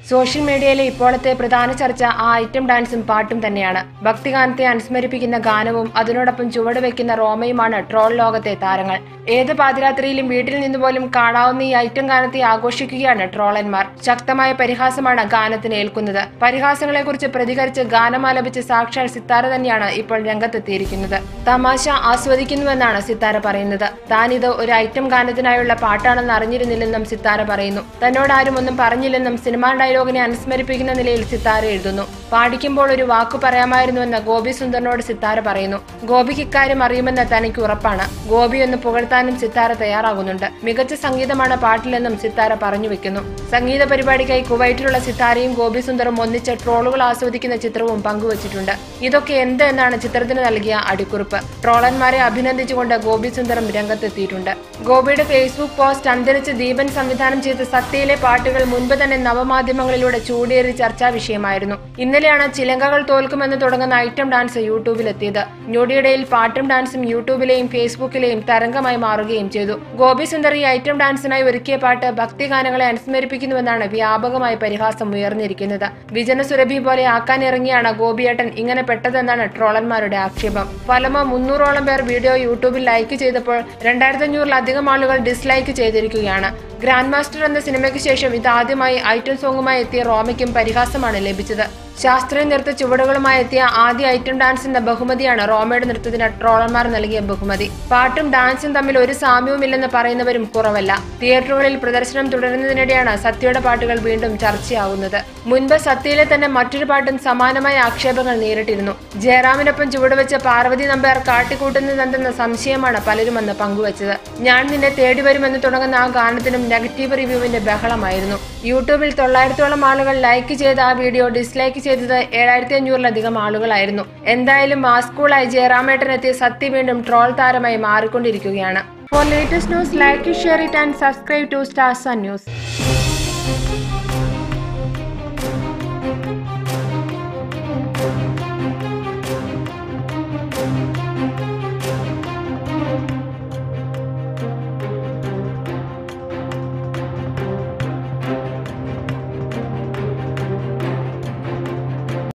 social മീഡിയയിലെ ഇപ്പോഴത്തെ പ്രധാന ചർച്ച ആ ഐറ്റം ഡാൻസും പാട്ടും തന്നെയാണ് ഭക്തിഗാനത്തെ അനുസ്മരിപ്പിക്കുന്ന ഗാനവും അതിനോടൊപ്പം ചുവടുവെക്കുന്ന റോമയുമാണ് ട്രോൾ ലോകത്തെ താരങ്ങൾ ഏത് പാതിരാത്രിയിലും വീട്ടിൽ നിന്ന് പോലും കാണാവുന്ന ഈ ഐറ്റം ഗാനത്തെ ആഘോഷിക്കുകയാണ് ട്രോളന്മാർ ശക്തമായ പരിഹാസമാണ് ഗാനത്തിന് ഏൽക്കുന്നത് പരിഹാസങ്ങളെക്കുറിച്ച് പ്രതികരിച്ച് ഗാനം ആലപിച്ച് സാക്ഷാൽ സിത്താര തന്നെയാണ് ഇപ്പോൾ രംഗത്തെത്തിയിരിക്കുന്നത് തമാശ ആസ്വദിക്കുന്നുവെന്നാണ് സിത്താര പറയുന്നത് താൻ ഇത് ഒരു ഐറ്റം ഗാനത്തിനായുള്ള പാട്ടാണെന്ന് അറിഞ്ഞിരുന്നില്ലെന്നും സിത്താര പറയുന്നു തന്നോട് ആരും ഒന്നും പറഞ്ഞില്ലെന്നും സിനിമാ ഡയലോഗിനെ അനുസ്മരിപ്പിക്കുന്ന നിലയിൽ സിത്താര എഴുതുന്നു പാടിക്കുമ്പോൾ ഒരു വാക്കു പറയാമായിരുന്നുവെന്ന് ഗോപി സുന്ദറിനോട് സിത്താര പറയുന്നു ഗോപിക്ക് ഇക്കാര്യം അറിയുമെന്ന് തനിക്ക് ഉറപ്പാണ് ഗോപി ഒന്ന് പുകഴ്ത്താനും സിത്താര തയ്യാറാകുന്നുണ്ട് മികച്ച സംഗീതമാണ് പാട്ടിലെന്നും സിത്താര പറഞ്ഞു വെക്കുന്നു സംഗീത പരിപാടിക്കായി കുവൈറ്റിലുള്ള സിത്താരയും ഗോപി സുന്ദറും ഒന്നിച്ച് ട്രോളുകൾ ആസ്വദിക്കുന്ന ചിത്രവും പങ്കുവച്ചിട്ടുണ്ട് ഇതൊക്കെ എന്ത് എന്നാണ് ചിത്രത്തിന് നൽകിയ അടിക്കുറിപ്പ് ട്രോളന്മാരെ അഭിനന്ദിച്ചുകൊണ്ട് ഗോപി സുന്ദറും രംഗത്തെത്തിയിട്ടുണ്ട് ഗോപിയുടെ ഫേസ്ബുക്ക് പോസ്റ്റ് അന്തരിച്ച് ദീപൻ സംവിധാനം ചെയ്ത സത്യയിലെ പാട്ടുകൾ മുൻപ് തന്നെ നവമാധ്യമങ്ങളിലൂടെ ചൂടേറി ചർച്ചാ വിഷയമായിരുന്നു ഇന്നലെയാണ് ചിലങ്കകൾ തോൽക്കുമെന്ന് തുടങ്ങുന്ന ഐറ്റം ഡാൻസ് യൂട്യൂബിലെത്തിയത് ഞൊടിയിടയിൽ പാട്ടും ഡാൻസും യൂട്യൂബിലെയും ഫേസ്ബുക്കിലെയും തരംഗമായി മാറുകയും ചെയ്തു ഗോപി സുന്ദർ ഈ ഐറ്റം ഡാൻസിനായി ഒരുക്കിയ പാട്ട് ഭക്തിഗാനങ്ങളെ അനുസ്മരിപ്പിക്കുന്നുവെന്നാണ് വ്യാപകമായ പരിഹാസം ഉയർന്നിരിക്കുന്നത് വിജന സുരഭി പോലെ ആക്കാനിറങ്ങിയാണ് ഗോപിയേട്ടൻ ഇങ്ങനെ പെട്ടതെന്നാണ് ട്രോളന്മാരുടെ ആക്ഷേപം ഫലമോ മുന്നൂറോളം പേർ വീഡിയോ യൂട്യൂബിൽ ലൈക്ക് ചെയ്തപ്പോൾ രണ്ടായിരത്തി അഞ്ഞൂറിലധികം ആളുകൾ ഡിസ്ലൈക്ക് ചെയ്തിരിക്കുകയാണ് ഗ്രാൻഡ് മാസ്റ്റർ എന്ന സിനിമയ്ക്ക് ശേഷം ഇതാദ്യമായി ഐറ്റം സോങ്ങുമായി എത്തിയ റോമയ്ക്കും പരിഹാസമാണ് ലഭിച്ചത് ശാസ്ത്രീയ നൃത്ത ചുവടുകളുമായി എത്തിയ ആദ്യ ഐറ്റം ഡാൻസിന്റെ ബഹുമതിയാണ് റോമയുടെ നൃത്തത്തിന് ട്രോളന്മാർ നൽകിയ ബഹുമതി പാട്ടും ഡാൻസും തമ്മിൽ ഒരു സാമ്യവുമില്ലെന്ന് പറയുന്നവരും കുറവല്ല തിയേറ്ററുകളിൽ പ്രദർശനം തുടരുന്നതിനിടെയാണ് സത്യയുടെ പാട്ടുകൾ വീണ്ടും ചർച്ചയാവുന്നത് മുൻപ് സത്യയിലെ തന്നെ മറ്റൊരു പാട്ടും സമാനമായ ആക്ഷേപങ്ങൾ നേരിട്ടിരുന്നു ജയറാമിനൊപ്പം ചുവടുവെച്ച പാർവതി നമ്പ്യാർ കാട്ടിക്കൂട്ടുന്നതെന്തെന്ന സംശയമാണ് പലരും അന്ന് പങ്കുവച്ചത് ഞാൻ നിന്നെ തേടി വരുമെന്ന് തുടങ്ങുന്ന ആ ഗാനത്തിനും നെഗറ്റീവ് റിവ്യൂവിന്റെ ബഹളമായിരുന്നു യൂട്യൂബിൽ തൊള്ളായിരത്തോളം ആളുകൾ ലൈക്ക് ചെയ്ത ആ വീഡിയോ ഡിസ്ലൈക്ക് ചെയ്തത് ഏഴായിരത്തി അഞ്ഞൂറിലധികം ആളുകളായിരുന്നു എന്തായാലും മാസ്കൂളായി ജയറാമേട്ടൻ എത്തിയ സത്യ വീണ്ടും ട്രോൾ താരമായി മാറിക്കൊണ്ടിരിക്കുകയാണ് for latest news like share it and subscribe to stars news